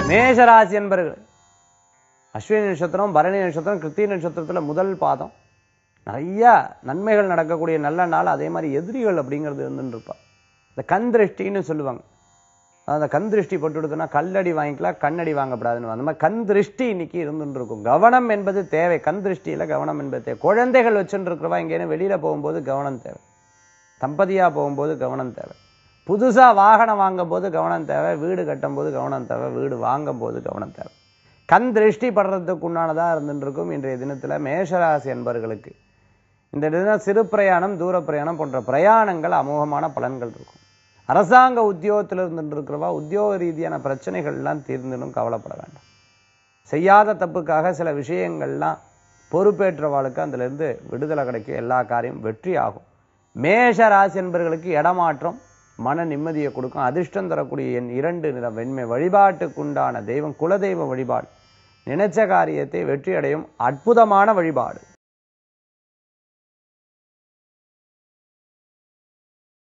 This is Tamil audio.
மேஷராசி என்பர்கள் அஸ்வினி நட்சத்திரம் பரணி நட்சத்திரம் கிருத்திகை நட்சத்திரத்துல முதல் பாதம் நிறைய நன்மைகள் நடக்கக்கூடிய நல்ல நாள் அதே மாதிரி எதிரிகள் அப்படிங்கிறது இருந்துட்டு இருப்பா இந்த கண் திருஷ்டின்னு சொல்லுவாங்க அந்த கண் திருஷ்டி போட்டுடுதுன்னா கல்லடி வாங்கிக்கலாம் கண்ணடி வாங்கப்படாதுன்னு அந்த மாதிரி கண் திருஷ்டி இன்னைக்கு இருந்துட்டு இருக்கும் கவனம் என்பது தேவை கண் திருஷ்டியில கவனம் என்பது தேவை குழந்தைகள் வச்சுட்டு இருக்கிறவா எங்கேயும் வெளியில போகும்போது கவனம் தேவை தம்பதியா போகும்போது கவனம் தேவை புதுசா வாகனம் வாங்கும் போது கவனம் தேவை வீடு கட்டும் போது கவனம் தேவை வீடு வாங்கும் போது கவனம் தேவை கண் திருஷ்டி படுறதுக்கு உண்டானதா இருந்துட்டு இருக்கும் இன்றைய தினத்துல மேஷராசி என்பவர்களுக்கு இந்த தினம் சிறு பிரயாணம் தூர பிரயாணம் போன்ற பிரயாணங்கள் அமோகமான பலன்கள் இருக்கும் அரசாங்க உத்தியோகத்தில் இருந்துட்டு இருக்கிறவா உத்தியோக ரீதியான பிரச்சனைகள்லாம் தீர்ந்துடும் கவலைப்பட வேண்டாம் செய்யாத தப்புக்காக சில விஷயங்கள்லாம் பொறுப்பேற்றவாளுக்கு அதுல இருந்து விடுதலை கிடைக்கும் எல்லா காரியம் வெற்றி ஆகும் மேஷ ராசி என்பவர்களுக்கு இடமாற்றம் மன நிம்மதியை கொடுக்கும் அதிர்ஷ்டம் தரக்கூடிய என் இரண்டு நிற வெண்மை வழிபாட்டுக்குண்டான தெய்வம் குலதெய்வ வழிபாடு நினைச்ச காரியத்தை வெற்றி அடையும் அற்புதமான வழிபாடு